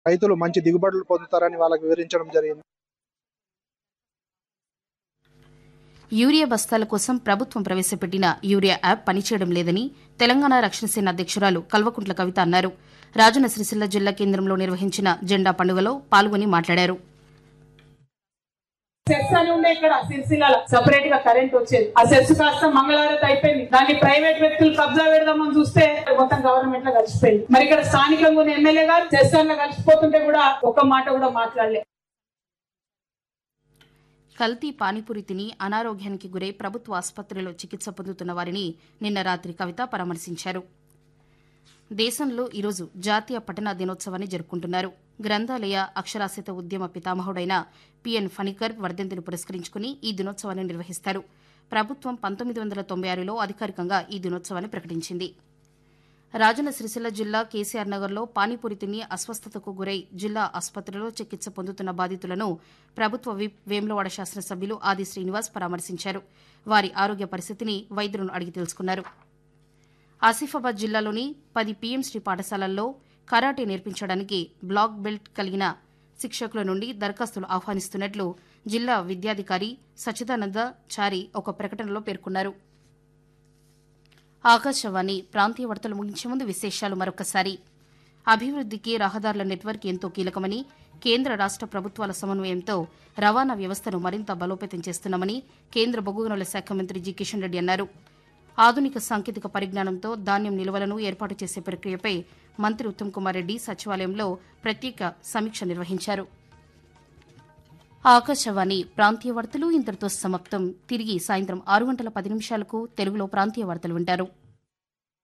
రైతులు మంచి దిగుబడులు పొందుతారని వాళ్ళకి వివరించడం జరిగింది యూరియా బస్తాల కోసం ప్రభుత్వం ప్రవేశపెట్టిన యూరియా యాప్ పనిచేయడం లేదని తెలంగాణ రక్షణ సేన అధ్యక్షురాలు కల్వకుంట్ల కవిత అన్నారు రాజన్న సిరిసిల్ల జిల్లా కేంద్రంలో నిర్వహించిన జెండా పండుగలో పాల్గొని మాట్లాడారు సెస్ అని ఉండే ఇక్కడ సిరిసిల్ల సపరేట్ గా కరెంట్ వచ్చేది ఆ సెస్ కాస్త మంగళవారం అయిపోయింది దాన్ని ప్రైవేట్ వ్యక్తులు కబ్జా పెడదామని చూస్తే మొత్తం గవర్నమెంట్ లో కలిసిపోయింది మరి ఇక్కడ స్థానికంగా ఉన్న ఎమ్మెల్యే గారు సెస్ అన్న కలిసిపోతుంటే కూడా ఒక్క మాట కూడా మాట్లాడలేదు కల్తీ పానీపూరి తిని అనారోగ్యానికి గురై ప్రభుత్వ ఆసుపత్రిలో చికిత్స పొందుతున్న వారిని నిన్న రాత్రి కవిత పరామర్శించారు దేశంలో ఈరోజు జాతీయ పఠన దినోత్సవాన్ని జరుపుకుంటున్నారు గ్రంథాలయ అక్షరాస్యత ఉద్యమ పితామహుడైన పిఎన్ ఫణికర్ వర్ధంతిని పురస్కరించుకుని ఈ దినోత్సవాన్ని నిర్వహిస్తారు ప్రభుత్వం పంతొమ్మిది వందల తొంభై ఆరులో అధికారికంగా ఈ దినోత్సవాన్ని ప్రకటించింది రాజన్న సిరిసిల్ల జిల్లా కేసీఆర్ నగర్లో పానీపూరి తిని అస్వస్థతకు గురై జిల్లా ఆసుపత్రిలో చికిత్స పొందుతున్న బాధితులను ప్రభుత్వ విప్ వేములవాడ శాసనసభ్యులు ఆది శ్రీనివాస్ పరామర్శించారు వారి ఆరోగ్య పరిస్థితిని వైద్యులను అడిగి తెలుసుకున్నారు ఆసిఫాబాద్ జిల్లాలోని పది పీఎంశ్రీ పాఠశాలల్లో కరాటే నేర్పించడానికి బ్లాక్ బెల్ట్ కలిగిన శిక్షకుల నుండి దరఖాస్తులు ఆహ్వానిస్తున్నట్లు జిల్లా విద్యాధికారి సచ్చిదానంద చారి ఒక ప్రకటనలో పేర్కొన్నారు ఆకాశవాణి ప్రాంతీయ వార్తలు ముగించే ముందు విశేషాలు మరొకసారి అభివృద్దికి రహదారుల నెట్వర్క్ ఎంతో కీలకమని కేంద్ర రాష్ట ప్రభుత్వాల సమన్వయంతో రవాణా వ్యవస్థను మరింత బలోపేతం చేస్తున్నామని కేంద్ర బొగ్గు గనుల శాఖ మంత్రి జి కిషన్ రెడ్డి అన్నారు ఆధునిక సాంకేతిక పరిజ్ఞానంతో ధాన్యం నిల్వలను ఏర్పాటు చేసే ప్రక్రియపై మంత్రి ఉత్తమ్ కుమార్ రెడ్డి సచివాలయంలో ప్రత్యేక సమీక్ష నిర్వహించారు ఆకాశవాణి ప్రాంతీయ వార్తలు ఇంతటితో సమాప్తం తిరిగి సాయంత్రం ఆరు గంటల పది నిమిషాలకు తెలుగులో ప్రాంతీయ వార్తలు వింటారు